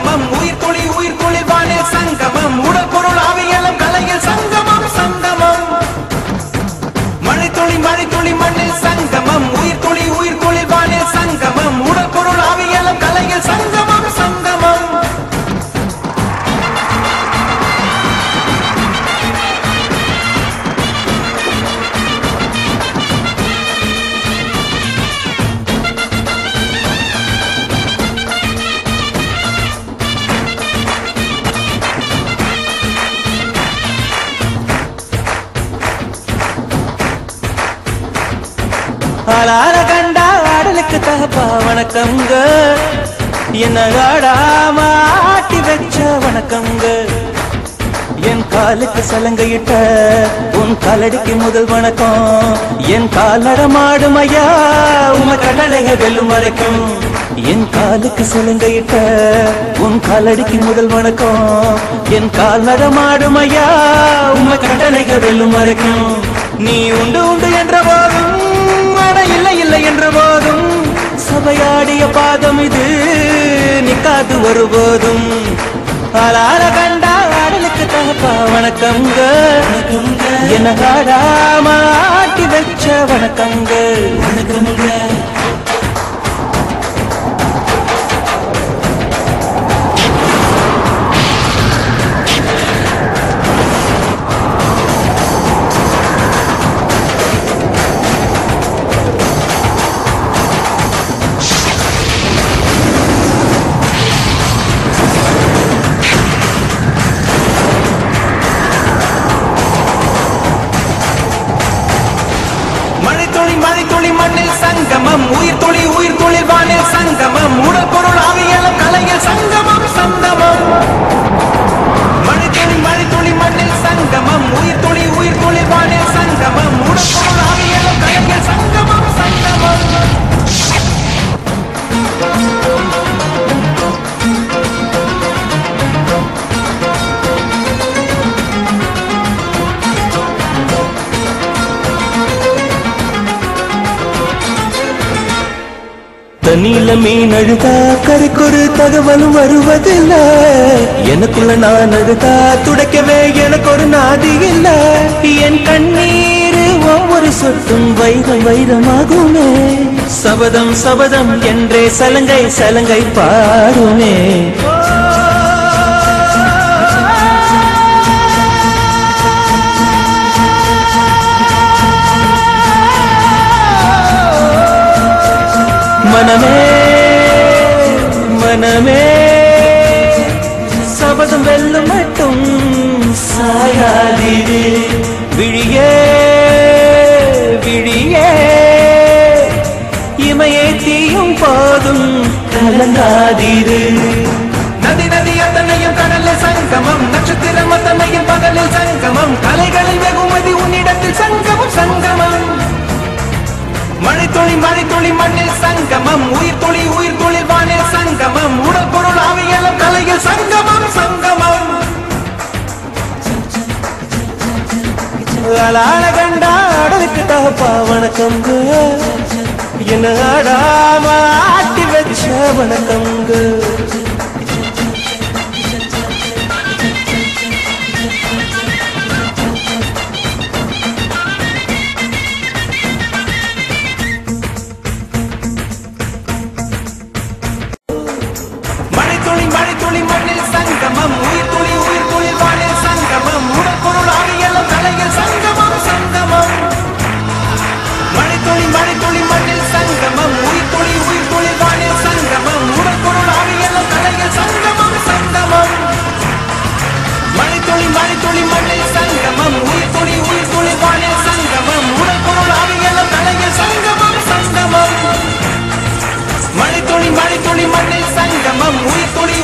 சங்கமம் உயிர் துளி உயிர் குளிர் வானில் சங்கமம் உடல் பொருள் ஆவியலம் கலையில் சங்கமம் சங்கமம் மழை துளி மழை துளி மண்ணில் சங்கமம் உயிர் துளி உயிர் குளிர் வானில் சங்கமம் உடல் பொருள் ஆவியலம் கலையில் சங்கமம் சங்கமம் ஆளார கண்டா ஆடலுக்கு தகப்பா வணக்கங்க என்ன ஆடாம ஆட்டி வச்ச வணக்கங்க என் காலுக்கு சலங்கையிட்ட உன் காலடிக்கு முதல் வணக்கம் என் கால் நடமாடும் ஐயா உம கடலைக வெல்லும் வரைக்கும் என் காலுக்கு சலங்கையிட்ட உன் காலடிக்கு முதல் வணக்கம் என் கால் நடமாடும் ஐயா உம கடலைக வெல்லும் வரைக்கும் நீ உண்டு உண்டு என்ற போதும் அட இல்லை இல்லை என்ற போதும் சபையாடிய பாதம் இது நிக்காது ஒருபோதும் ஆளார கண்டா ஆடலுக்கு தகப்பா வணக்கங்க என்ன ஆடாம ஆட்டி வச்ச வணக்கங்க வணக்கங்க மழை துளி மழை துளி மண்ணில் சங்கமம் உயிர் துளி உயிர் குளிர் வானில் சங்கமம் உடல் பொருள் ஆவியலம் கலையில் சங்கமம் சங்கமம் மழை துளி மழை துளி மண்ணில் சங்கமம் உயிர் துளி உயிர் குளிர் வானில் சங்கமம் உடல் பொருள் ஆவியலம் கலையில் சங்கமம் சங்கமம் தண்ணியில மீன் அழுதா கரைக்கொரு தகவலும் வருவதில்ல எனக்குள்ள நான் அழுதா துடைக்கவே எனக்கு ஒரு நாதி இல்ல என் கண்ணீர் ஒவ்வொரு சொட்டும் வைரம் வைரமாகுமே சபதம் சபதம் என்றே சலங்கை சலங்கை பாடுமே மனமே மனமே சபதம் வெல்லும் மட்டும் சாயாதிரு விழியே விழியே இமையே தீயும் போதும் கலங்காதிரு நதி நதி அத்தனையும் கடலில் சங்கமம் நட்சத்திரம் அத்தனையும் பகலில் சங்கமம் கலைகளில் வெகுமதி உன்னிடத்தில் சங்கமம் சங்கமம் மழை துளி மழை துளி மண்ணில் சங்கமம் உயிர் துளி உயிர் துளிர் வானில் சங்கமம் உடல் பொருள் ஆவியலம் கலையில் சங்கமம் சங்கமம் அலால கண்டா அடலுக்கு தகப்பா வணக்கம்ங்க என்ன ஆடாம ஆட்டி வச்ச வணக்கம்ங்க மழை துளி மழை துளி மண்ணில் சங்கமம் உயிர் துளி உயிர் துளிர் வானில் சங்கமம் உடல் பொருள் ஆவியலம் கலையில் சங்கமம் சங்கமம் மழை துளி மழை துளி மண்ணில் சங்கமம் உயிர் துளி உயிர் துளிர் வானில் சங்கமம் உடல் பொருள் ஆவியலம் கலையில் சங்கமம் சங்கமம் மழை துளி மழை துளி மண்ணில் சங்கமம் உயிர் துளி உயிர் துளிர் வானில் சங்கமம் உடல் பொருள் ஆவியலம் கலையில் சங்கமம் சங்கமம் மழை துளி மழை துளி மண்ணில் சங்கமம் உயிர் துளி